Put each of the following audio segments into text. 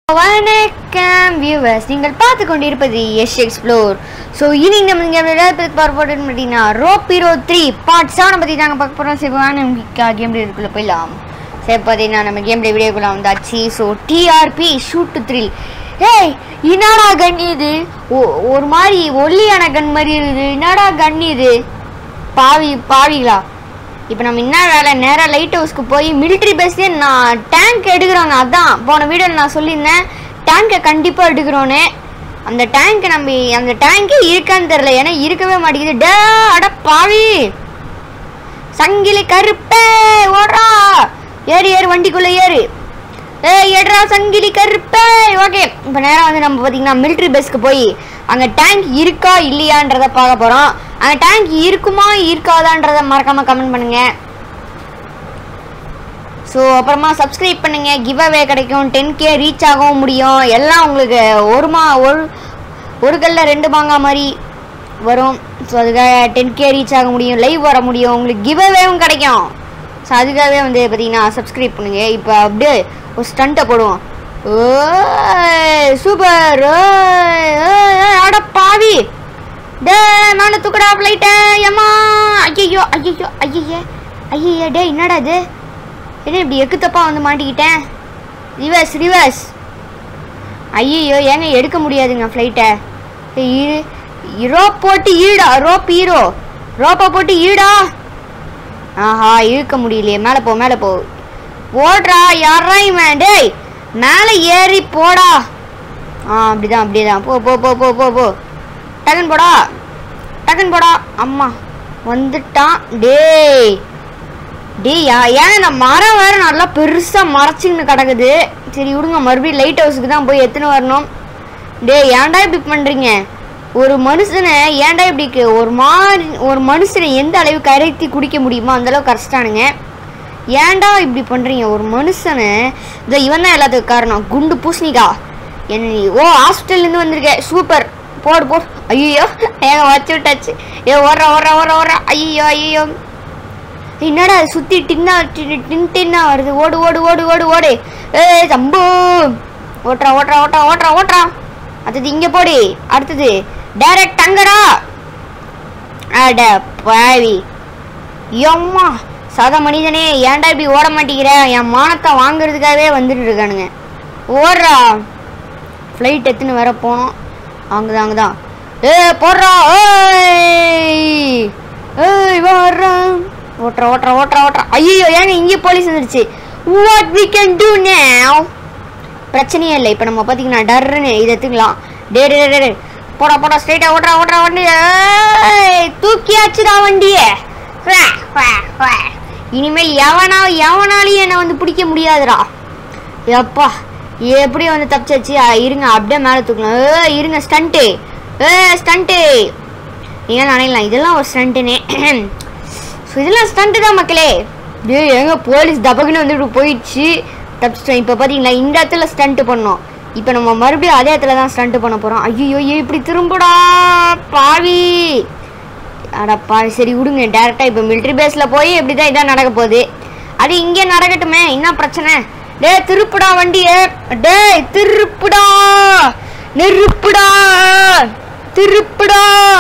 வணக்கம் வியூவர்ஸ் நீங்கள் பார்த்து கொண்டிருப்பது எஸ் எக்ஸ்ப்ளோர் ஸோ இனி நம்ம இங்கே பார்க்க போகிறோம் பார்த்தீங்கன்னா ரோப் ஹீரோ த்ரீ பார்ட் செவனை பற்றி நாங்கள் பார்க்க போகிறோம் சரி வாங்க நம்ம கேம் இதுக்குள்ளே போயிடலாம் சரி பார்த்தீங்கன்னா நம்ம கேம் வீடியோக்குள்ளே வந்தாச்சு ஸோ டிஆர்பி ஷூட் த்ரில் ஏய் என்னடா கன் இது ஒ- ஒரு மாதிரி ஒல்லியான கன் மாதிரி இருக்குது என்னடா கன் இது பாவி பாவிகளா இப்போ நம்ம என்ன வேலை நேராக லைட் ஹவுஸ்க்கு போய் மிலிட்ரி பேஸ்லேயே நான் டேங்க் எடுக்கிறாங்க அதான் போன வீடியோவில் நான் சொல்லியிருந்தேன் டேங்கை கண்டிப்பாக எடுக்கிறோன்னு அந்த டேங்க் நம்ம அந்த டேங்கே இருக்கான்னு தெரில ஏன்னா இருக்கவே மாட்டேங்குது டே அட பாவி சங்கிலி கருப்பே ஓடுறா ஏறு ஏறு வண்டிக்குள்ளே ஏறு ஏய் ஏடுறா சங்கிலி கருப்பே ஓகே இப்போ நேராக வந்து நம்ம பார்த்தீங்கன்னா மிலிட்ரி பேஸ்க்கு போய் அங்கே டேங்க் இருக்கா இல்லையான்றத பார்க்க போகிறோம் அங்கே டேங்க் இருக்குமா இருக்காதான்றத மறக்காமல் கமெண்ட் பண்ணுங்க ஸோ அப்புறமா சப்ஸ்கிரைப் பண்ணுங்க கிவ் அவே கிடைக்கும் டென் கே ரீச் ஆகவும் முடியும் எல்லாம் உங்களுக்கு ஒரு மா ஒரு ஒரு கல்ல ரெண்டு மாங்கா மாதிரி வரும் ஸோ அதுக்காக டென் கே ரீச் ஆக முடியும் லைவ் வர முடியும் உங்களுக்கு கிவ் அவேவும் கிடைக்கும் ஸோ அதுக்காகவே வந்து பார்த்தீங்கன்னா சப்ஸ்கிரைப் பண்ணுங்க இப்போ அப்படியே ஒரு ஸ்டண்ட்டை போடுவோம் ஓய் சூப்பர் அட பாவி டே மேலே தூக்கடா ஃப்ளைட்டை ஏம்மா ஐயோ ஐயோ ஐயோ ஐயோ டே என்னடா இது என்ன இப்படி எக்கு தப்பா வந்து மாட்டிக்கிட்டேன் ரிவர்ஸ் ரிவர்ஸ் ஐயோ ஏங்க எடுக்க முடியாதுங்க ஃப்ளைட்டை ரோப் போட்டு ஈடா ரோப் ஹீரோ ரோப்பை போட்டு ஈடா ஆஹா இழுக்க முடியலையே மேலே போ மேலே போ ஓடுறா யாரா இவன் டேய் மேலே ஏறி போடா ஆ அப்படிதான் அப்படிதான் போ போ போ போ போ போ டக்குன்னு போடா டக்குன்னு போடா அம்மா வந்துட்டான் டேய் டேய் யா- ஏன் இந்த மரம் வேற நல்லா பெருசா மறைச்சின்னு கிடக்குது சரி விடுங்க மறுபடியும் லைட் ஹவுஸுக்கு தான் போய் எத்தனை வரணும் டேய் ஏன்டா இப்படி பண்றீங்க ஒரு மனுஷனை ஏன்டா இப்படி கு- ஒரு மாதிரி ஒரு மனுஷனை எந்த அளவுக்கு கரைத்தி குடிக்க முடியுமோ அந்த அளவுக்கு கரைச்சிட்டானுங்க ஏன்டா இப்படி பண்றீங்க ஒரு மனுஷனை இதோ இவன் தான் எல்லாத்துக்கும் காரணம் குண்டு பூசணிக்கா என்ன நீ- ஓ ஹாஸ்பிட்டல்லேருந்து வந்திருக்கேன் சூப்பர் போடு போடு ஐயோ ஏங்க வச்சு விட்டாச்சு ஏ ஓடுறா ஓடுறா ஓடுறா ஓடுறா ஐயோ ஐயோ என்னடா அது சுத்தி டின்னா டின் டின் டின்னா வருது ஓடு ஓடு ஓடு ஓடு ஓடு ஏய் தம்பு ஓட்டுறா ஓட்டுறா ஓட்டுறா ஓட்டுறா ஓட்டுறா அடுத்தது இங்க போடு அடுத்தது டைரக்ட் அங்கடா அட பாவி எம்மா சத மனிதனே ஏன்டா இப்படி ஓட மாட்டேங்கிற என் மானத்தை வாங்குறதுக்காகவே வந்துட்டு இருக்கானுங்க ஓடுறா ஃப்ளைட் எத்துன்னு வர போனோம் அங்கதான் அங்கதான் ஏ போடுறா ஏய் ஏய் வர்றான் ஓட்டுறா ஓட்டுறா ஓட்டுறா ஓட்டுறா ஐயோ ஏங்க இங்கே போலீஸ் வந்துருச்சு what we can do now பிரச்சனையே இல்லை இப்போ நம்ம பார்த்தீங்கன்னா டர்ன்னு இதை எடுத்துக்கலாம் டே டே டே, டே போடா போடா ஸ்ட்ரைட்டா ஓட்டுறா ஓட்டுறா வண்டி ஏய், தூக்கியாச்சுடா வண்டியே வா, வா, வா. இனிமேல் எவனா எவனாலையும் என்னை வந்து பிடிக்க முடியாதுடா எப்பா எப்படி வந்து தப்பிச்சாச்சு ஆ, இருங்க அப்படியே மேலே தூக்கலாம் ஏ இருங்க ஸ்டண்ட்டு ஏ ஸ்டண்ட்டு நீங்கள் நினைக்கலாம் இதெல்லாம் ஒரு ஸ்டண்ட்டுனே ஸோ இதெல்லாம் ஸ்டண்ட்டு தான் மக்களே டேய் எங்க போலீஸ் தபக்குன்னு வந்துட்டு போயிடுச்சு தப்பிச்சிட்டோம் இப்போ பார்த்தீங்களா இந்த இடத்துல ஸ்டண்ட்டு பண்ணோம் இப்போ நம்ம மறுபடியும் அதே இடத்துல தான் ஸ்டண்ட்டு பண்ண போகிறோம் ஐயோ இப்படி திரும்புடா பாவி அடப்பா சரி விடுங்க டேரெக்டாக இப்போ மிலிட்ரி பேஸில் போய் இப்படி தான் இதான் நடக்க போகுது அது இங்கே நடக்கட்டுமே என்ன பிரச்சனை டேய் திருப்புடா வண்டியே டேய் திருப்புடா நெருப்புடா திருப்புடா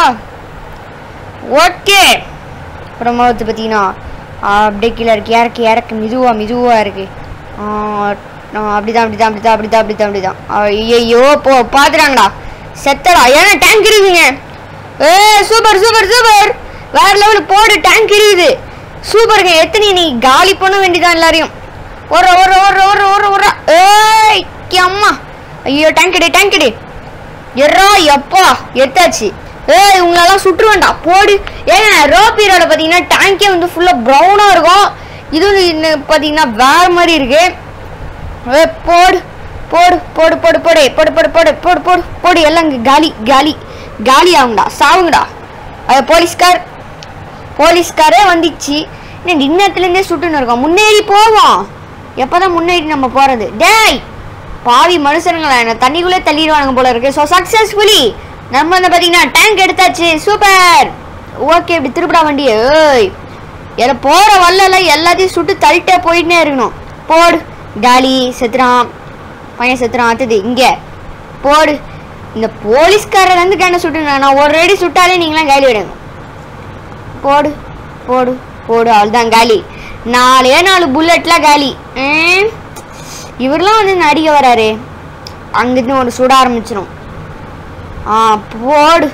ஓகே அப்புறமா வந்து பார்த்தீங்கன்னா அப்படியே கீழே இருக்கு இறக்கு இறக்கு மிதுவா மிதுவா இருக்கு ஆ, ஆ, அப்படிதான் அப்படிதான் அப்படிதான் அப்படிதான் அப்படிதான் அப்படிதான் ஐயோ போ பாத்துறாங்கடா செத்தடா ஏன்னா டேங்க் இருக்குங்க ஏ சூப்பர் சூப்பர் சூப்பர் வேற லெவல் போடு டேங்க் இருக்குது சூப்பருங்க எத்தனை நீ காலி பண்ண வேண்டியதான் எல்லாரையும் ஒரு ஒரு ஒரு ஒரு ஒரு ஒரு ஏய் அம்மா ஐயோ டேங்க் எடு டேங்க் எடு எர்ரா எப்பா எடுத்தாச்சு ஏய் இவங்களெல்லாம் சுற்றுவேண்டா போடு ஏங்க ரோபீரோட பார்த்தீங்கன்னா டேங்கே வந்து ஃபுல்லாக ப்ரௌனாக இருக்கும் இது வந்து இன்னும் பார்த்தீங்கன்னா வேற மாதிரி இருக்கு ஏ போடு போடு போடு போடு போடு போடு போடு போடு போடு போடு போடு எல்லாம் இங்க காலி காலி காலி ஆகுங்கடா சாவுங்கடா அது போலீஸ்கார் போலீஸ்காரே வந்துச்சு என்ன இன்னத்துலேருந்தே சுட்டுன்னு இருக்கோம் முன்னேறி போவோம் எப்போதான் முன்னேறி நம்ம போகிறது டேய் பாவி மனுஷனுங்களா என்ன தண்ணிக்குள்ளே தள்ளிடுவானுங்க போல இருக்கு ஸோ சக்ஸஸ்ஃபுல்லி நம்ம வந்து பார்த்தீங்கன்னா டேங்க் எடுத்தாச்சு சூப்பர் ஓகே இப்படி திருப்படா வண்டி ஏய் இதில் போகிற வல்லல எல்லாத்தையும் சுட்டு தள்ளிட்டே போயிட்டே இருக்கணும் போடு காலி செத்துறான் பையன் செத்துறான் அடுத்தது இங்க போடு இந்த போலீஸ்காரர் வந்து கண்ணை சுட்டு நான் ஒரு அடி சுட்டாலே நீங்களாம் காலி விடுங்க போடு போடு போடு அவ்வளோதான் காலி நாலே நாலு புல்லட்ல காலி ம். இவரெல்லாம் வந்து நடிக்க வராரு அங்கிருந்து ஒரு சுட ஆரம்பிச்சிடும் ஆ போடு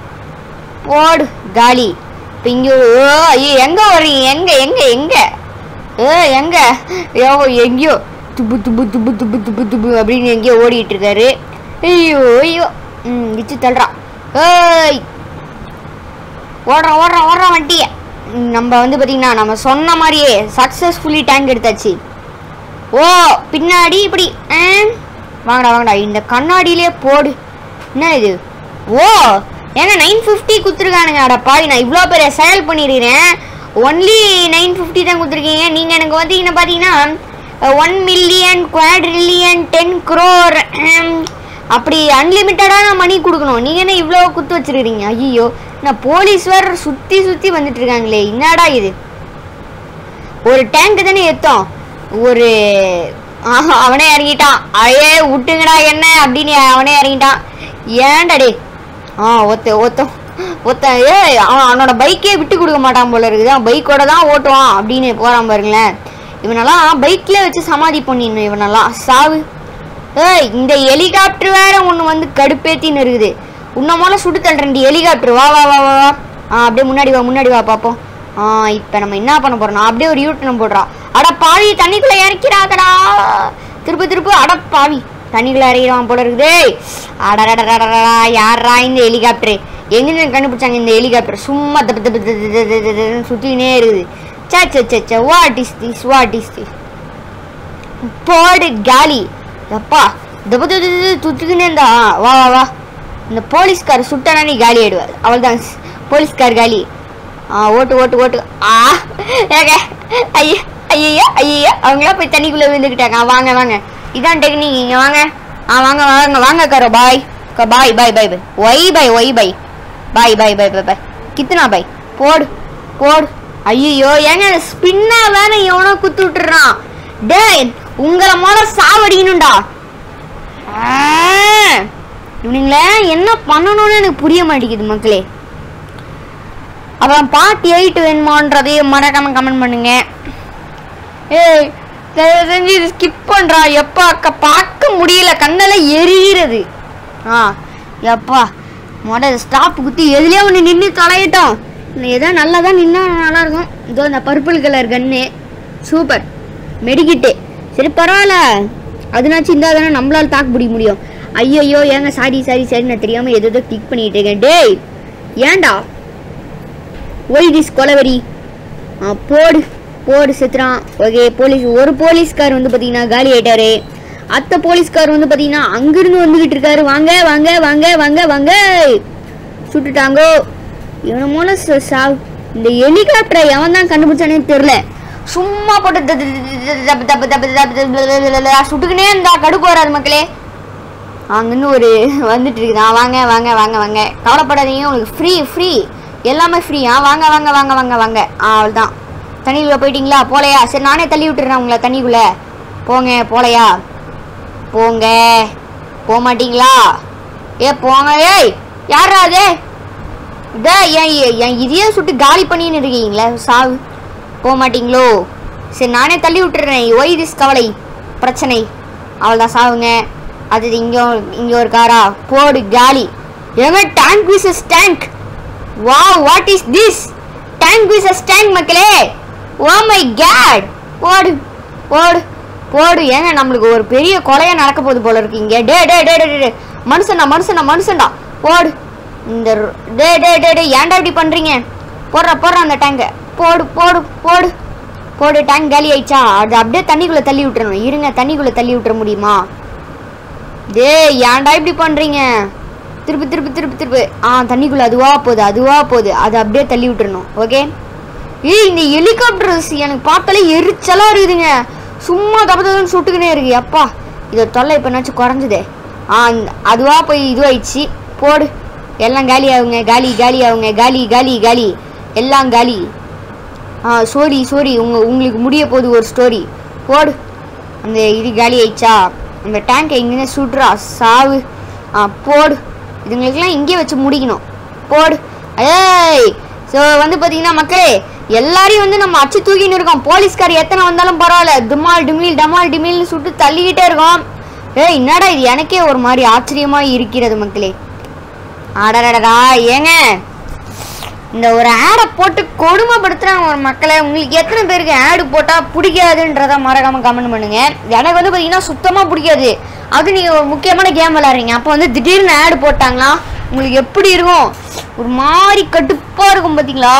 போடு காலி இப்போ இங்கே ஓ ஐயோ எங்கே வர்றீங்க எங்கே எங்கே எங்கே ஏ எங்க ஐயோ எங்கேயோ துப்பு துப்பு துப்பு துப்பு துப்பு துப்பு அப்படின்னு எங்கேயோ ஓடிட்டு இருக்காரு ஐயோ ஐயோ ம் இச்சு தள்ளுறான் ஏய் ஓடுறான் ஓடுறான் ஓடுறான் வண்டியை ம், நம்ம வந்து பார்த்தீங்கன்னா நம்ம சொன்ன மாதிரியே சக்ஸஸ்ஃபுல்லி டேங்க் எடுத்தாச்சு ஓ பின்னாடி இப்படி ஆ, வாங்கடா வாங்கடா இந்த கண்ணாடியிலே போடு என்ன இது ஓ ஏன்னா நைன் ஃபிஃப்டி குத்துருக்கானுங்க அட பாவி நான் இவ்வளோ பெரிய செயல் பண்ணிடுறேன் ஒன்லி நைன் ஃபிஃப்டி தான் கொடுத்துருக்கீங்க நீங்கள் எனக்கு வந்து என்ன பார்த்தீங்கன்னா one million quadrillion ten crore அப்படி அன்லிமிட்டடான மணி கொடுக்கணும் நீங்கள் என்ன இவ்வளோ குத்து வச்சிருக்கீங்க ஐயோ நான் போலீஸ் வேறு சுற்றி சுற்றி வந்துட்டு இருக்காங்களே என்னடா இது ஒரு டேங்க் தானே ஏத்தோம் ஒரு ஆஹா அவனே இறங்கிட்டான் ஐயே விட்டுங்கடா என்ன அப்படின்னு அவனே இறங்கிட்டான் ஏன்டா டே ஆ ஒத்த ஒத்தம் ஒத்த ஏ அவன் அவனோட பைக்கே விட்டு கொடுக்க மாட்டான் போல இருக்குது அவன் பைக்கோட தான் ஓட்டுவான் அப்படின்னு போறான் பாருங்களேன் இவனெல்லாம் பைக்ல வச்சு சமாதி பண்ணிடணும் இவனெல்லாம் சாவு ஏய் இந்த ஹெலிகாப்டர் வேற ஒன்று வந்து கடுப்பேத்தின்னு இருக்குது உன்ன மேல சுட்டு தள்ளுறேன் ஹெலிகாப்டர் வா வா வா வா வா ஆ அப்படியே முன்னாடி வா முன்னாடி வா பார்ப்போம் ஆ இப்போ நம்ம என்ன பண்ண போறோம் அப்படியே ஒரு யூட்டன் போடுறான் அட பாவி தண்ணிக்குள்ள இறக்கிறாதடா திருப்பு திருப்பு அட பாவி தண்ணிக்குள்ள இறக்கிறான் போல இருக்குது அடடடடடடா யாரா இந்த ஹெலிகாப்டர் எங்கிருந்து கண்டுபிடிச்சாங்க இந்த ஹெலிகாப்டர் சும்மா தப்பு தப்பு தப்பு தப்பு தப்பு தப்புன்னு சுத்தினே இருக்குது சே சே சே சே what is this what is this போடு காலி எப்பா தப்பு தப்பு தப்பு துத்துக்குன்னே இருந்தா வா வா வா இந்த போலீஸ்கார் சுட்டானா நீ காலி ஆயிடுவார் அவள் தான் போலீஸ்கார் காலி ஆ ஓட்டு ஓட்டு ஓட்டு ஆ ஏங்க ஐயா ஐயா ஐயா அவங்களாம் போய் தண்ணிக்குள்ளே விழுந்துக்கிட்டாங்க ஆ, வாங்க வாங்க இதான் டெக்னிக் இங்கே வாங்க ஆ வாங்க வாங்க வாங்க கரோ பாய் பாய் பாய் பாய் பாய் ஒய் பாய் ஒய் பாய் பாய் பாய் பாய் பாய் பாய் கித்தனா பாய் போடு போடு ஐயோ ஏங்க ஸ்பின்னா வேற எவனோ குத்து விட்டுறான் டேய் உங்களை முதல்ல சாவடிக்கணும்டா ஆ, இவனுங்கள என்ன பண்ணணும்னு எனக்கு புரிய மாட்டேங்குது மக்களே அப்புறம் பார்ட் எயிட் வேணுமான்றதையும் மறக்காம கமெண்ட் பண்ணுங்க ஏய் தயவு செஞ்சு இது ஸ்கிப் பண்றா எப்பா அக்கா பார்க்க முடியல கண்ணால எரிகிறது ஆ எப்பா மொட ஸ்டாப் குத்தி எதுலயே ஒன்று நின்று தொலையிட்டோம் எதோ நல்லா தான் நின்னா நல்லா இருக்கும் இதோ இந்த பர்பிள் கலர் கன்னு சூப்பர் மெடிக்கிட்டு சரி பரவாயில்ல அதுனாச்சும் இருந்தால் தானே நம்மளால தாக்கு பிடிக்க முடியும் ஐயோ ஏங்க சாரி சாரி சாரி நான் தெரியாமல் எதோ ஏதோ கிளிக் பண்ணிட்டு இருக்கேன் டேய் ஏன்டா ஒய் திஸ் கொலவெறி ஆ போடு போடு செத்துறான் ஓகே போலீஸ் ஒரு போலீஸ்கார் வந்து பார்த்தீங்கன்னா காலி ஆயிட்டாரு அத்த போலீஸ்கார் வந்து பார்த்தீங்கன்னா அங்கிருந்து வந்துகிட்டு இருக்காரு வாங்க வாங்க வாங்க வாங்க வாங்க சுட்டுட்டாங்கோ இவன மூலம் ச- சாவு இந்த ஹெலிகாப்டரை எவன் தான் கண்டுபிடிச்சானே தெரியல சும்மா போட்டு த- த- த- தப்பு தப்பு தப்பு தப்பு தப்பு சுட்டுக்கினே இருந்தா கடுப்பு வராது மக்களே அங்கன்னு ஒரு வந்துட்டு இருக்குது ஆ வாங்க வாங்க வாங்க வாங்க கவலைப்படாதீங்க உங்களுக்கு ஃப்ரீ ஃப்ரீ எல்லாமே ஃப்ரீ ஆ வாங்க வாங்க வாங்க வாங்க வாங்க ஆ அவ்வளோதான் தண்ணிக்குள்ளே போயிட்டீங்களா போலையா சரி நானே தள்ளி விட்டுறேன் உங்களை தண்ணிக்குள்ளே போங்க போலையா போங்க போக மாட்டீங்களா ஏ போங்க ஏய் யாரா அது இதே என் என் இதையே சுட்டு காலி பண்ணின்னு இருக்கீங்களே சாவு போக மாட்டீங்களோ சரி நானே தள்ளி விட்டுறேன் ஒய் திஸ் கவலை பிரச்சனை அவள்தான் சாவுங்க அது இங்கே இங்கே ஒரு காரா போடு காலி ஏங்க டேங்க் விசஸ் டேங்க் வா what is this tank versus tank மக்களே ஓ மை கேட் போடு போடு போடு ஏங்க நம்மளுக்கு ஒரு பெரிய கொலையா நடக்க போகுது போல இருக்கு இங்க டே டே டே டே டே, டே மனுஷன்டா மனுஷன்டா மனுஷன்டா போடு இந்த ர- டே டே டே டே ஏன்டா இப்படி பண்றீங்க போடுற போடுற அந்த டேங்க போடு போடு போடு போடு டேங்க் காலி ஆயிடுச்சா அது அப்படியே தண்ணிக்குள்ள தள்ளி விட்டுறணும் இருங்க தண்ணிக்குள்ள தள்ளி விட்டுற முடியுமா டேய் ஏன்டா இப்படி பண்றீங்க திருப்பி திருப்பி திருப்பி திருப்பி ஆ தண்ணிக்குள்ள அதுவா போகுது அதுவா போகுது அது அப்படியே தள்ளி விட்டுறணும் ஓகே ஏய் இந்த ஹெலிகாப்டர்ஸ் எனக்கு பார்த்தாலே எரிச்சலா இருக்குதுங்க சும்மா தப்பு தப்புன்னு சுட்டுக்கினே இருக்கு அப்பா இதை தொல்லை இப்போனாச்சும் குறைஞ்சுதே ஆ இந்த- அதுவா போய் இதுவாயிடுச்சு போடு எல்லாம் காலி ஆகுங்க காலி காலி ஆகுங்க காலி காலி காலி எல்லாம் காலி ஆ சோரி சோரி உங்க உங்களுக்கு முடிய போகுது ஒரு ஸ்டோரி போடு அந்த இது காலி ஆயிடுச்சா இந்த டேங்கை இங்கே சுடுறா சாவு ஆ போடு இதுங்களுக்கெல்லாம் இங்கே வச்சு முடிக்கணும் போடு ஏய் ஸோ வந்து பார்த்தீங்கன்னா மக்களே எல்லாரையும் வந்து நம்ம அச்சு தூக்கின்னு இருக்கோம் போலீஸ்கார் எத்தனை வந்தாலும் பரவாயில்ல துமால் டிமில் டமால் டிமில்னு சுட்டு தள்ளிக்கிட்டே இருக்கோம் ஏய் என்னடா இது எனக்கே ஒரு மாதிரி ஆச்சரியமா இருக்கிறது மக்களே அடடடடா ஏங்க இந்த ஒரு ஆடை போட்டு கொடுமைப்படுத்துறாங்க ஒரு மக்களை உங்களுக்கு எத்தனை பேருக்கு ஆடு போட்டால் பிடிக்காதுன்றத மறக்காம கமெண்ட் பண்ணுங்க எனக்கு வந்து பார்த்தீங்கன்னா சுத்தமாக பிடிக்காது அது நீங்கள் ஒரு முக்கியமான கேம் விளாட்றீங்க அப்போ வந்து திடீர்னு ஆடு போட்டாங்களா உங்களுக்கு எப்படி இருக்கும் ஒரு மாதிரி கடுப்பாக இருக்கும் பார்த்தீங்களா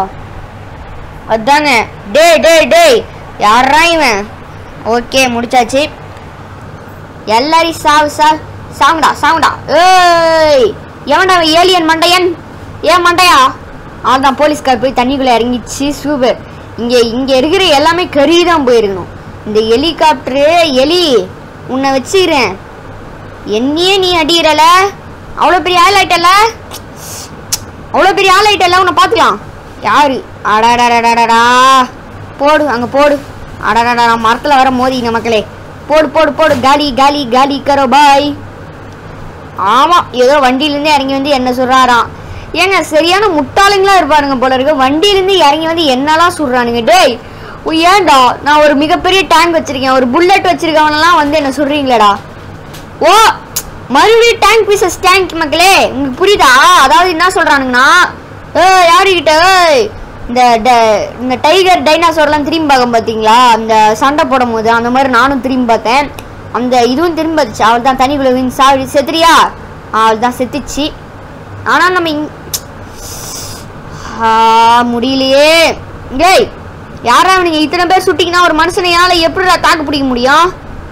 அதாங்க டேய் டேய் டேய் யாரா இவன் ஓகே முடிச்சாச்சு எல்லாரையும் சாவு சாவு சாவுடா சாவுடா ஏய் எவன்டா அவன் ஏலியன் மண்டையன் ஏன் மண்டையா அதான் போலீஸ்கார் போய் தண்ணிக்குள்ளே இறங்கிச்சு சூப்பர் இங்கே இங்கே இருக்கிற எல்லாமே கறி தான் போயிருக்கணும் இந்த ஹெலிகாப்டரு எலி உன்னை வச்சுக்கிறேன் என்னையே நீ அடிக்கிறல அவ்வளோ பெரிய ஆள் ஆயிட்டல அவ்வளோ பெரிய ஆள் ஆயிட்டல உன்னை பார்த்துக்கலாம் யாரு அடடடடடா போடு அங்கே போடு அடடடா மரத்தில் வர மோதிங்க மக்களே போடு போடு போடு காலி காலி காலி கரோ பாய் ஆமாம் ஏதோ வண்டியிலேருந்து இறங்கி வந்து என்ன சொல்கிறாராம் ஏங்க சரியான முட்டாளுங்களா இருப்பாருங்க போல இருக்கு வண்டியிலேருந்து இறங்கி வந்து என்னலாம் சொல்கிறானுங்க டேய் உய், ஏன்டா நான் ஒரு மிகப்பெரிய டேங்க் வச்சிருக்கேன் ஒரு புல்லட் வச்சிருக்கவனெல்லாம் வந்து என்ன சொல்றீங்களேடா ஓ மறுபடியும் டேங்க் பீசஸ் டேங்க் மக்களே உங்களுக்கு புரியுதா அதாவது என்ன சொல்றானுங்கன்னா ஏ யாருக்கிட்ட ஏய், இந்த ட- இந்த டைகர் டைனாசோர்லாம் திரும்பி பார்க்க பார்த்தீங்களா அந்த சண்டை போடும் போது அந்த மாதிரி நானும் திரும்பி பார்த்தேன் அந்த இதுவும் திரும்பி பார்த்துச்சு அவள் தான் தண்ணிக்குள்ள விழுந்து சாவி செத்துறியா அவள் தான் செத்துச்சு ஆனால் நம்ம இங் ஆ, முடியலையே டேய் யாரா அவனுங்க இத்தனை பேர் சுட்டிங்கன்னா ஒரு மனுஷனையால எப்படிடா தாக்கு பிடிக்க முடியும்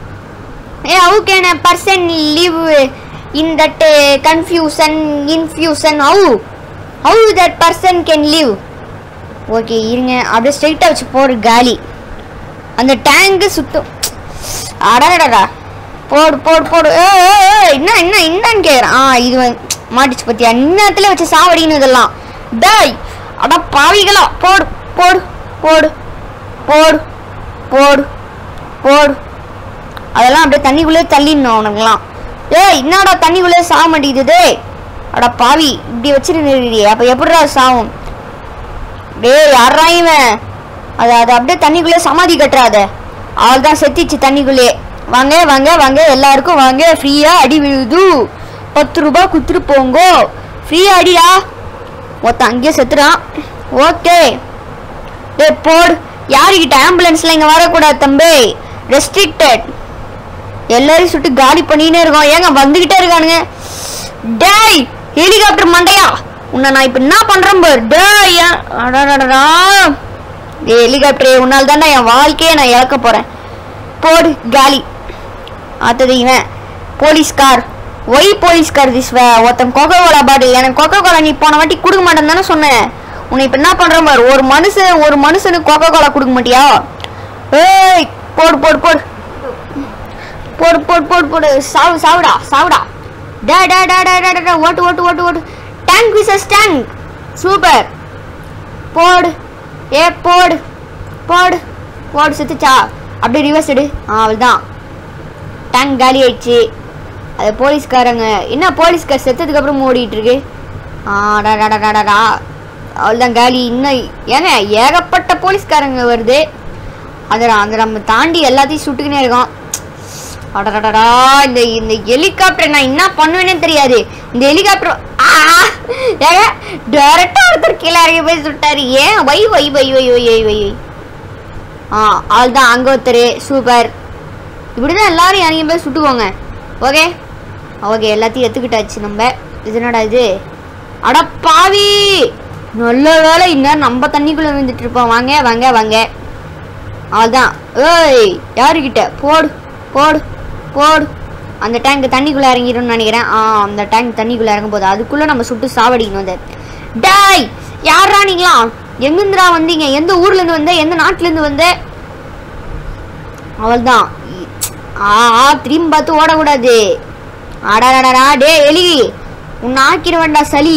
ஏ how can a person live in that confusion infusion how how that person can live okay இருங்க அப்படியே ஸ்ட்ரைட்டாக வச்சு போடு காலி அந்த டேங்கு சுத்தம் அடடடா போடு போடு போடு ஏ ஏ, ஏ, என்ன என்ன என்னன்னு கேட்குறேன் ஆ இது வந்து மாட்டிச்சு பத்தியா இன்னத்துல வச்சு சாவடிக்கணும் இதெல்லாம் டேய் அட பாவிகளா போடு போடு போடு போடு போடு போடு அதெல்லாம் அப்படியே தண்ணிக்குள்ளே தள்ளிடணும் அவனுங்களாம் ஏய் என்னடா தண்ணிக்குள்ளே சாக மாட்டேங்குது டேய் அட பாவி இப்படி வச்சிருந்தே அப்போ எப்படிடா சாவும் டேய் யாரா இவன் அது அது அப்படியே தண்ணிக்குள்ளே சமாதி கட்டுறாத அவள் தான் செத்திச்சு தண்ணிக்குள்ளே வாங்க வாங்க வாங்க எல்லாருக்கும் வாங்க ஃப்ரீயாக அடி விழுது பத்து ரூபாய் குத்துட்டு போங்கோ ஃப்ரீயாக அடிடா ஒருத்தன் அங்கேயே செத்துறான் ஓகே டேய் போடு யாருக்கிட்ட ஆம்புலன்ஸ்ல இங்கே வரக்கூடாது தம்பி ரெஸ்ட்ரிக்டட் எல்லாரையும் சுட்டு காலி பண்ணினே இருக்கோம் ஏங்க வந்துகிட்டே இருக்கானுங்க டேய் ஹெலிகாப்டர் மண்டையா உன்னை நான் இப்போ என்ன பண்றேன் பாரு டேய் ஏன் அடடடடா டேய் ஹெலிகாப்டர் உன்னால் தானே என் வாழ்க்கையை நான் இழக்க போறேன் போடு காலி அடுத்தது இவன் போலீஸ்கார் ஒய் போலீஸ்கார் திஸ் ஒருத்தன் கொக்கோ கோலா பாட்டில் எனக்கு கொக்கோ கோலா நீ போன வாட்டி கொடுக்க மாட்டேன்னு தானே சொன்னேன் உன்னை இப்போ என்ன பண்றேன் பாரு ஒரு மனுஷன் ஒரு மனுஷனுக்கு கொக்கோ கோலா கொடுக்க மாட்டியா ஏய் போடு போடு போடு போடு போடு போடு போடு சாவு சாவுடா சாவுடா டே டே டே டே டே, டே டே ஓட்டு ஓட்டு ஓட்டு ஓட்டு டேங்க் விசஸ் டேங்க் சூப்பர் போடு ஏ போடு போடு போடு செத்துச்சா அப்படியே ரிவர்ஸ் எடு ஆ அவள்தான் டேங்க் காலி ஆயிடுச்சு அது போலீஸ்காரங்க என்ன போலீஸ்கார் செத்ததுக்கு அப்புறம் ஓடிட்டு இருக்கு ஆடாடாடாடாடா அவள்தான் காலி இன்னும் ஏங்க ஏகப்பட்ட போலீஸ்காரங்க வருது அதை அதை நம்ம தாண்டி எல்லாத்தையும் சுட்டுக்கினே இருக்கோம் அடடடடா இந்த இந்த ஹெலிகாப்டர் நான் என்ன பண்ணுவேனே தெரியாது இந்த ஹெலிகாப்டர் ஆ ஏங்க டேரக்டா ஒருத்தர் கீழே இறங்கி போய் சுட்டாரு ஏன் வை வை வை வை வை வை வை ஆ ஆள் தான் அங்கே ஒருத்தர் சூப்பர் இப்படிதான் எல்லாரும் இறங்கி போய் சுட்டுக்கோங்க ஓகே ஓகே எல்லாத்தையும் எடுத்துக்கிட்டாச்சு நம்ம இது என்னடா இது அட பாவி நல்ல வேலை இன்னும் நம்ம தண்ணிக்குள்ள விழுந்துட்டு இருப்போம் வாங்க வாங்க வாங்க அதான் ஏய் யாருக்கிட்ட போடு போடு போடு அந்த டேங்க் தண்ணிக்குள்ள இறங்கிடும்னு நினைக்கிறேன் ஆ அந்த டேங்க் தண்ணிக்குள்ள இறங்கும் போது அதுக்குள்ள நம்ம சுட்டு சாவடிக்கணும் அதை டேய் யாரா நீங்களா எங்கிருந்துடா வந்தீங்க எந்த ஊர்ல இருந்து வந்த எந்த நாட்டுல இருந்து வந்த அவள்தான் ஆ ஆ, திரும்பி பார்த்து ஓடக்கூடாது அடாடா டே எலி உன்னை ஆக்கிடுவேன்டா சளி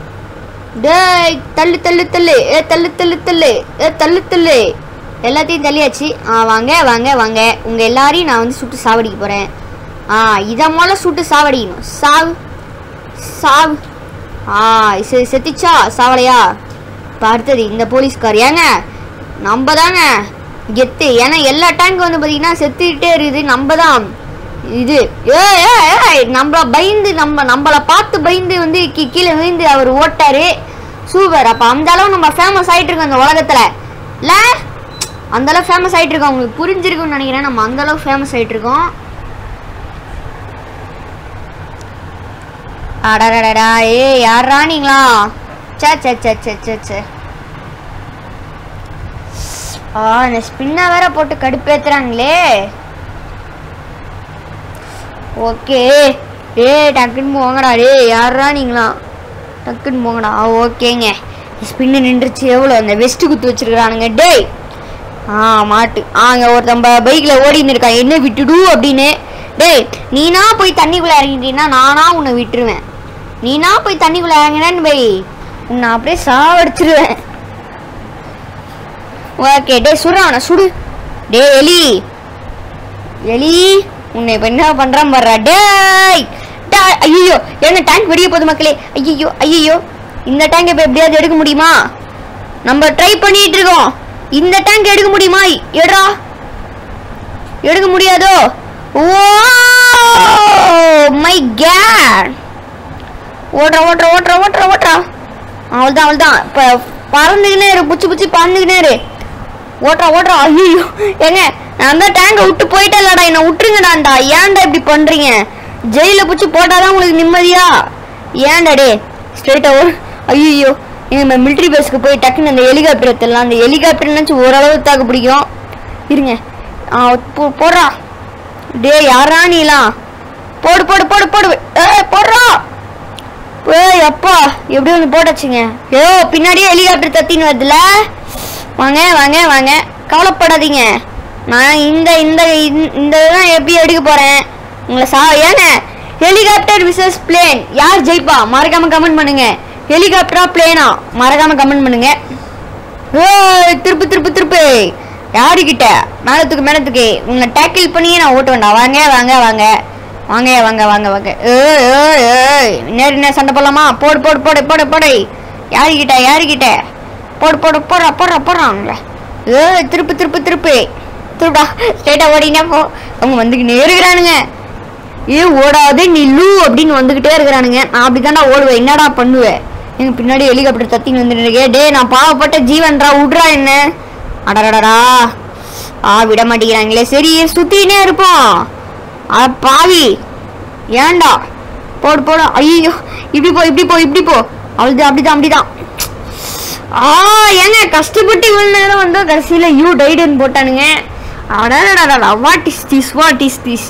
டேய் தள்ளு தள்ளு தள்ளு ஏ தள்ளு தள்ளு தள்ளு ஏ தள்ளு தள்ளு எல்லாத்தையும் தள்ளியாச்சு ஆ வாங்க வாங்க வாங்க உங்க எல்லாரையும் நான் வந்து சுட்டு சாவடிக்க போறேன் ஆ இதை முதல்ல சுட்டு சாவடிக்கணும் சாவு சாவு ஆ செ செத்துச்சா சாவலையா இப்போ அடுத்தது இந்த போலீஸ்கார் ஏங்க நம்ம தாங்க கெத்து ஏன்னா எல்லா டேங்க் வந்து பார்த்தீங்கன்னா செத்துக்கிட்டே இருக்குது நம்ம தான் இது ஏ நம்மள பயந்து நம்ம நம்மளை பார்த்து பயந்து வந்து கீ- கீழே விழுந்து அவர் ஓட்டாரு சூப்பர் அப்போ அந்த அளவு நம்ம ஃபேமஸ் ஆயிட்டு இருக்கோம் இந்த உலகத்தில் இல்லை அந்த அளவு ஃபேமஸ் ஆயிட்டு இருக்கோம் உங்களுக்கு புரிஞ்சிருக்கும்னு நினைக்கிறேன் நம்ம அந்த அளவு ஃபேமஸ் ஆயிட்டு இருக்கோம் அடடடடா ஏ யாரா நீங்களா சே சே சே சே சே சே ஆ இந்த ஸ்பின்னை வேற போட்டு கடுப்பேத்துறாங்களே ஓகே ஏ டக்குன்னு போங்கடா டே யாரா நீங்களா டக்குன்னு போங்கடா ஆ, ஓகேங்க ஸ்பின்னு நின்றுச்சு எவ்வளோ அந்த வெஸ்ட் குத்து வச்சிருக்கானுங்க டேய் ஆ மாட்டு ஆ அங்கே ஒருத்தன் பைக்கில் ஓடின்னு இருக்கான் என்ன விட்டுடு அப்படின்னு டேய் நீனா போய் தண்ணிக்குள்ளே இறங்கிட்டீங்கன்னா நானா உன்னை விட்டுருவேன் நீனா போய் தண்ணிக்குள்ளே இறங்கினேன்னு பை உன்னை அப்படியே சாவடிச்சிருவேன் ஓகே டேய் சுடு அவனை சுடு டே எலி எலி உன்னை இப்ப என்ன பண்றான் பாரு டேய் ஐயோ என்ன டேங்க் வெடிய போகுது மக்களே ஐயோ ஐயோ இந்த டேங்க் இப்ப எப்படியாவது எடுக்க முடியுமா நம்ம ட்ரை பண்ணிட்டு இருக்கோம் இந்த டேங்க் எடுக்க முடியுமா எடுறா எடுக்க முடியாதோ ஓ மை கேட் ஓட்டுற ஓட்டுற ஓட்டுற ஓட்டுற ஓட்டுறா அவள்தான் அவள்தான் இப்போ பறந்துக்கினே இரு புச்சு புச்சு பறந்துக்கினே இரு ஓட்டுறா ஓட்டுறா ஐயோ ஏங்க நான் தான் டேங்கை விட்டு போயிட்டேன்லடா என்னை விட்டுருங்கடாண்டா ஏன்டா இப்படி பண்றீங்க ஜெயில பிடிச்சி போட்டாதான் உங்களுக்கு நிம்மதியா ஏன்டா டே ஸ்ட்ரெயிட்டா ஓ ஐயோ எங்க மிலிட்ரி பேஸ்க்கு போய் டக்குன்னு அந்த ஹெலிகாப்டர் எடுத்துடலாம் அந்த ஹெலிகாப்டர் நினச்சி ஓரளவு தாக்கு பிடிக்கும் இருங்க ஆ, போ- போடுறா டே யாரா நீலாம் போடு போடு போடு போடு ஏய் போடுறா ஏய் அப்பா எப்படி வந்து போட்டாச்சுங்க ஏ பின்னாடியே ஹெலிகாப்டர் தத்தின்னு வருதுல வாங்க வாங்க வாங்க கவலைப்படாதீங்க நான் இந்த இந்த இந்த- இந்த இதுதான் எப்படி எடுக்க போறேன் உங்களை சா ஏங்க ஹெலிகாப்டர் விசஸ் பிளேன் யார் ஜெயிப்பா மறக்காம கமெண்ட் பண்ணுங்க ஹெலிகாப்டரா பிளேனா மறக்காம கமெண்ட் பண்ணுங்க ஏய் திருப்பு திருப்பு திருப்பு யாருக்கிட்ட மேலத்துக்கு மேலத்துக்கு உன்னை டேக்கிள் பண்ணியே நான் ஓட்ட வேண்டாம் வாங்க வாங்க வாங்க வாங்க வாங்க வாங்க வாங்க ஏய் ஏய் ஏய் நேர் என்ன சண்டை போடலாமா போடு போடு போடு போடு போடு யாருக்கிட்ட யாருக்கிட்ட போடு போடு போடுறா போடுறா போடுறாங்கள ஏய் திருப்பு திருப்பு திருப்பு திருப்பா ஸ்ட்ரைட்டாக ஓடினே போ அவங்க வந்துக்கிட்டே இருக்கிறானுங்க ஏ ஓடாதே நில்லு அப்படின்னு வந்துகிட்டே இருக்கிறானுங்க நான் அப்படிதான்டா ஓடுவேன் என்னடா பண்ணுவேன் எங்க பின்னாடி ஹெலிகாப்டர் தத்தின்னு வந்துட்டு இருக்கே டேய் நான் பாவப்பட்ட ஜீவன்டா விட்றா என்ன அடடடடா ஆ விட மாட்டேங்கிறாங்களே சரி சுத்தினே இருப்போம் அட பாவி ஏன்டா போடு போடு ஐயோ இப்படி போ இப்படி போ இப்படி போ அவ்வளோதான் அப்படிதான் அப்படிதான் ஆ ஏங்க கஷ்டப்பட்டு இவ்வளவு நேரம் வந்து கடைசியில யூ டைடுன்னு போட்டானுங்க அடடடடா what is this what is this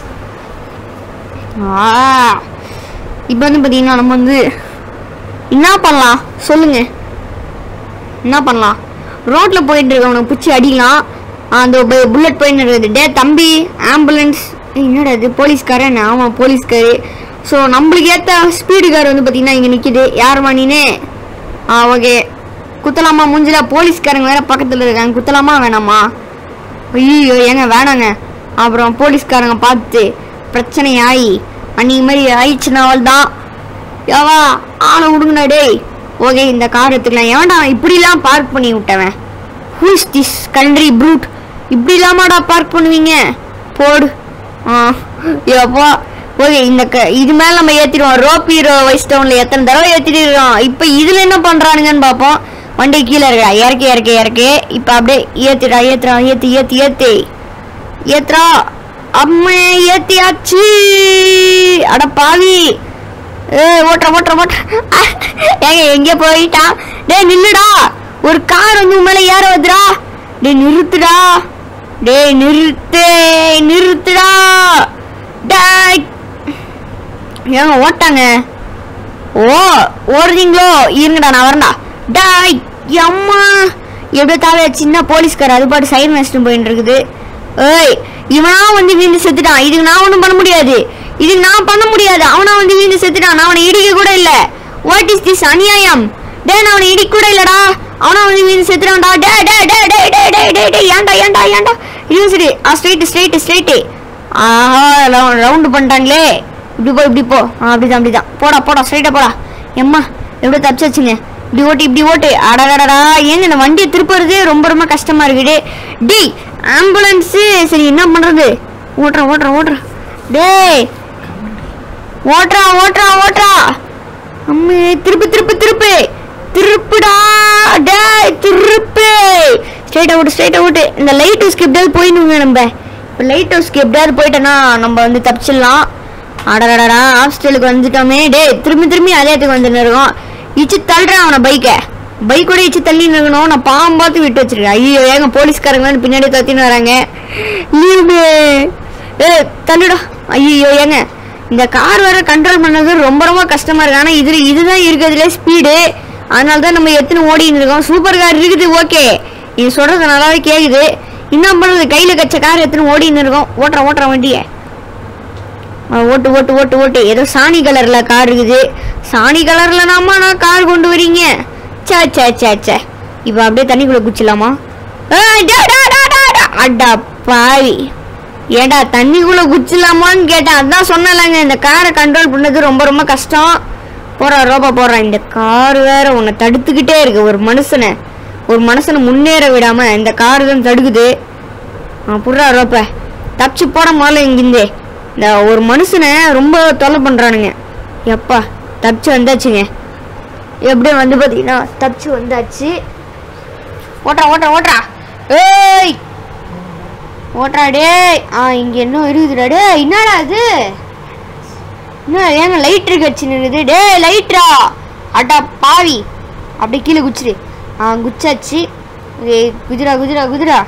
ஆ இப்போ வந்து பார்த்தீங்கன்னா நம்ம வந்து என்ன பண்ணலாம் சொல்லுங்க என்ன பண்ணலாம் ரோட்ல போயிட்டு இருக்கவனுக்கு பிடிச்சி அடிக்கலாம் அந்த புல்லட் போயின்னு இருக்குது டே தம்பி ஆம்புலன்ஸ் என்னடா இது போலீஸ்காரன் ஆமாம் போலீஸ்காரு ஸோ நம்மளுக்கு ஏற்ற ஸ்பீடு கார் வந்து பார்த்தீங்கன்னா இங்கே நிற்கிது யார் மணினே ஆ ஓகே குத்தலாமா மூஞ்சில போலீஸ்காரங்க வேற பக்கத்தில் இருக்காங்க குத்தலாமா வேணாமா ஐயோ ஏங்க வேணாங்க அப்புறம் போலீஸ்காரங்க பார்த்து பிரச்சனை ஆகி அன்னைக்கு மாதிரி ஆயிடுச்சுன்னா அவள் தான் ஏவா ஆளை விடுங்கடா டேய் ஓகே இந்த கார் எடுத்துக்கலாம் ஏன்டா அவன் இப்படிலாம் பார்க் பண்ணி விட்டவன் ஹூஸ் திஸ் கண்ட்ரி ப்ரூட் இப்படி இல்லாமாடா பார்க் பண்ணுவீங்க போடு ஆ எப்பா ஓகே இந்த க இது மேலே நம்ம ஏற்றிடுவோம் ரோப் ஹீரோ வைஸ் டவுனில் எத்தனை தடவை ஏற்றிட்டு இருக்கோம் இப்போ இதில் என்ன பண்ணுறானுங்கன்னு பார்ப்போம் வண்டி கீழே இருக்கா இறக்கி இறக்கி இறக்கி இப்போ அப்படியே ஏற்றிடா ஏற்றுறா ஏற்றி ஏற்றி ஏற்றி ஏத்துறா அம்மே ஏத்தியாச்சு அட பாவி ஏ ஓட்டுற ஓட்டுற ஓட்டுற ஏங்க எங்க போயிட்டான் டேய் நில்லுடா ஒரு கார் வந்து உன் மேல ஏற வந்துடா டேய் நிறுத்துடா டேய் நிறுத்து நிறுத்துடா டேய் ஏங்க ஓட்டாங்க ஓ ஓடுறீங்களோ இருங்கடா நான் வரேன்டா டாய் அம்மா எப்படியோ தாவே சின்ன போலீஸ்கார் அது பாட்டு சைன் வச்சுட்டு போயிட்டு இருக்குது ஏய் இவனா வந்து வீந்து செத்துட்டான் இதுக்கு நான் ஒன்றும் பண்ண முடியாது இதுக்கு நான் பண்ண முடியாது அவனா வந்து வீந்து செத்துட்டான் நான் அவனை இடிக்க கூட இல்லை வாட் இஸ் திஸ் அநியாயம் டே நான் அவனை இடிக்க கூட இல்லடா அவனா வந்து வீந்து செத்துட்டான்டா டே டே டே டே டே டே டே டே ஏன்டா ஏன்டா ஏன்டா இது சரி ஆ ஸ்ட்ரைட் ஸ்ட்ரைட் ஸ்ட்ரைட் ஆஹா ரவுண்டு பண்ணிட்டாங்களே இப்படி போ இப்படி போ ஆ அப்படிதான் அப்படிதான் போடா போடா ஸ்ட்ரைட்டா போடா எம்மா எப்படி தப்பிச்சு வச்சுங்க இப்படி ஓட்டு இப்படி ஓட்டு அடடடா ஏங்க இந்த வண்டியை திருப்புறது ரொம்ப ரொம்ப கஷ்டமா இருக்குது டேய் ஆம்புலன்ஸு சரி என்ன பண்றது ஓட்டுறேன் ஓட்டுறேன் ஓட்டுறேன் டேய் ஓட்டுறா ஓட்டுறா ஓட்டுறா அம்மே திருப்பு திருப்பு திருப்பு திருப்புடா டேய் திருப்பு ஸ்ட்ரைட்டா ஓட்டு ஸ்ட்ரைட்டா ஓட்டு இந்த லைட் ஹவுஸ்க்கு எப்படியாவது போயிடுங்க நம்ம இப்போ லைட் ஹவுஸ்க்கு எப்படியாவது போயிட்டோன்னா நம்ம வந்து தப்பிச்சிடலாம் அடடடா ஹாஸ்டலுக்கு வந்துட்டோமே டேய் திரும்பி திரும்பி அதே இடத்துக்கு வந்துன்னு இருக்கோம் இச்சு தள்ளுறேன் அவனை பைக்கை பைக்கோட இச்சு தள்ளி இருக்கணும் நான் பாவம் பார்த்து விட்டு வச்சிருக்கேன் ஐயோ ஏங்க போலீஸ்காரங்க வந்து பின்னாடி தத்தின்னு வராங்க லீவு ஏ தள்ளுடா ஐயோ ஏங்க இந்த கார் வேற கண்ட்ரோல் பண்ணது ரொம்ப ரொம்ப கஷ்டமா இருக்கு ஆனா இது இதுதான் இருக்கிறதுல ஸ்பீடு அதனால தான் நம்ம எத்தனை ஓடின்னு இருக்கோம் சூப்பர் கார் இருக்குது ஓகே நீ சொல்றது நல்லாவே கேக்குது என்ன பண்றது கையில கச்ச கார் எத்தனை ஓடின்னு இருக்கோம் ஓட்டுற ஓட்டுற வண்டியை ஆ, ஓட்டு ஓட்டு ஓட்டு ஓட்டு ஏதோ சாணி கலர்ல கார் இருக்குது சாணி கலர்ல நாமா நான் கார் கொண்டு வரீங்க சே சே சே சே இப்போ அப்படியே தண்ணிக்குள்ள குச்சிடலாமா ஏய், டா, டா, டா, டா, டா. அடா பாவி ஏடா தண்ணிக்குள்ள குச்சிடலாமான்னு கேட்டேன் அதான் சொன்னலங்க இந்த காரை கண்ட்ரோல் பண்ணது ரொம்ப ரொம்ப கஷ்டம் போறா ரோபா போடுறான் இந்த கார் வேற உன்னை தடுத்துக்கிட்டே இருக்கு ஒரு மனுஷனை ஒரு மனுஷனை முன்னேற விடாம இந்த கார் தான் தடுக்குது ஆ, புடுறா ரோப்ப தப்பிச்சு போட முதல்ல இங்கிருந்தே இந்த ஒரு மனுஷனை ரொம்ப தொல்லை பண்றானுங்க எப்பா தப்பிச்சு வந்தாச்சுங்க எப்படியும் வந்து பார்த்தீங்கன்னா தப்பிச்சு வந்தாச்சு ஓட்டுறா ஓட்டுறா ஓட்டுறா ஏய் ஓட்டுறா டேய் ஆ இங்க என்ன இருக்குதுடா டேய் என்னடா இது என்ன ஏங்க லைட் இருக்கு வச்சு நின்றுது டேய் லைட்ரா அடா பாவி அப்படியே கீழே குச்சிரு ஆ குச்சாச்சு ஏய், குதிரா குதிரா குதிரா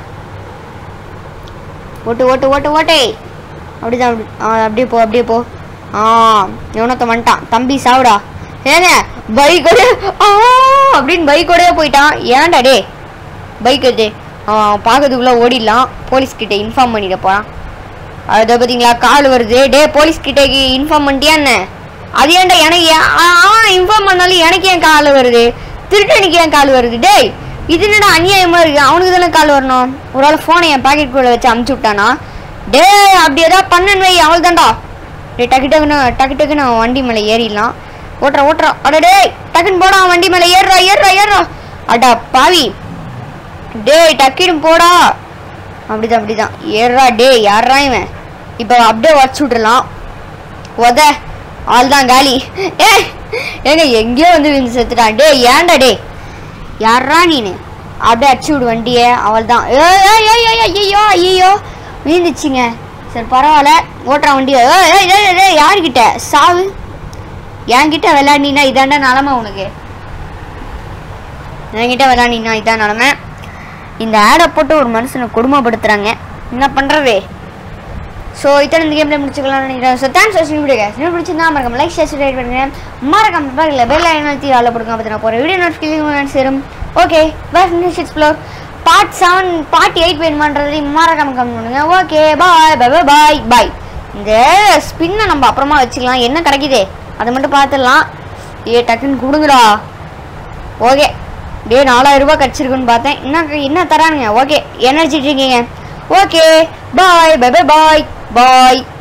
ஓட்டு ஓட்டு ஓட்டு ஓட்டே அப்படிதான் அப்படி ஆ அப்படியே போ அப்படியே போ ஆ எவனத்த வந்துட்டான் தம்பி சாவுடா ஏங்க பைக்கோட ஆ அப்படின்னு பைக்கோடயே போயிட்டான் ஏன்டா டே பைக் அது அவன் பார்க்கறதுக்குள்ள ஓடிடலாம் போலீஸ் கிட்ட இன்ஃபார்ம் பண்ணிட போறான் அதை பார்த்தீங்களா கால் வருது டே போலீஸ் கிட்ட இன்ஃபார்ம் பண்ணிட்டியா என்ன அது ஏன்டா எனக்கு ஏன் அவன் இன்ஃபார்ம் பண்ணாலும் எனக்கு ஏன் கால் வருது திருட்டனுக்கு ஏன் கால் வருது டேய் இது என்னடா அநியாயமா இருக்கு அவனுக்கு தானே கால் வரணும் ஒரு ஆள் ஃபோனை என் பாக்கெட் குள்ள வச்சு அமுச்சு விட்டானா டேய் அப்படி ஏதாவது பண்ணன்னு வை அவள் தான்டா டே டக்கு டக்குன்னு டக்கு டக்குன்னு அவன் வண்டி மேலே ஏறிடலாம் ஓட்டுறா ஓட்டுறா அட டேய் டக்குன்னு போடா அவன் வண்டி மேலே ஏறுறா ஏறுறா ஏறுறா அடா பாவி டேய் டக்குன்னு போடா அப்படிதான் அப்படிதான் ஏறா டேய் யாரா இவன் இப்போ அப்படியே உடச்சு விட்டுறலாம் உத ஆள் தான் காலி ஏ ஏங்க எங்கேயோ வந்து விழுந்து செத்துட்டான் டேய் ஏன்டா டேய் யாரா நீனு அப்படியே அடிச்சு விடு வண்டியை அவள் தான் ஐயோ ஐயோ விழுந்துச்சுங்க சரி பரவாயில்ல ஓட்டுற வண்டியை ஏய், ஏய், ஏய், ஏய், ஏய், யாருக்கிட்ட சாவு என்கிட்ட விளையாடினா இதாண்டா நிலமை உனக்கு என்கிட்ட விளையாடினா இதான் நிலமை இந்த ஆடை போட்டு ஒரு மனுஷனை கொடுமைப்படுத்துறாங்க என்ன பண்றது ஸோ இத்தனை இந்த கேம்ல முடிச்சுக்கலாம் நினைக்கிறேன் ஸோ தேங்க்ஸ் வாட்சிங் வீடியோ கேஸ் என்ன பிடிச்சிருந்தா மறக்காம லைக் ஷேர் ரைட் பண்ணுங்க மறக்காம பக்கத்தில் பெல் ஐநூற்றி ஆள போடுங்க அப்போ நான் போகிற வீடியோ நோட்டிஃபிகேஷன் சேரும் okay back news explore part seven part eight வேணுமான்றது மறக்காம கம்மி பண்ணுங்க okay bye bye bye bye bye இந்த ஸ்பின்னை நம்ம அப்புறமா வச்சுக்கலாம் என்ன கிடைக்குதே அதை மட்டும் பார்த்துடலாம் ஏ டக்குன்னு கொடுங்கடா ஓகே டே நாலாயிரம் ரூபாய் கிடச்சிருக்குன்னு பார்த்தேன் என்ன என்ன தரானுங்க ஓகே எனர்ஜி ட்ரிங்கிங்க okay bye bye bye bye பாய்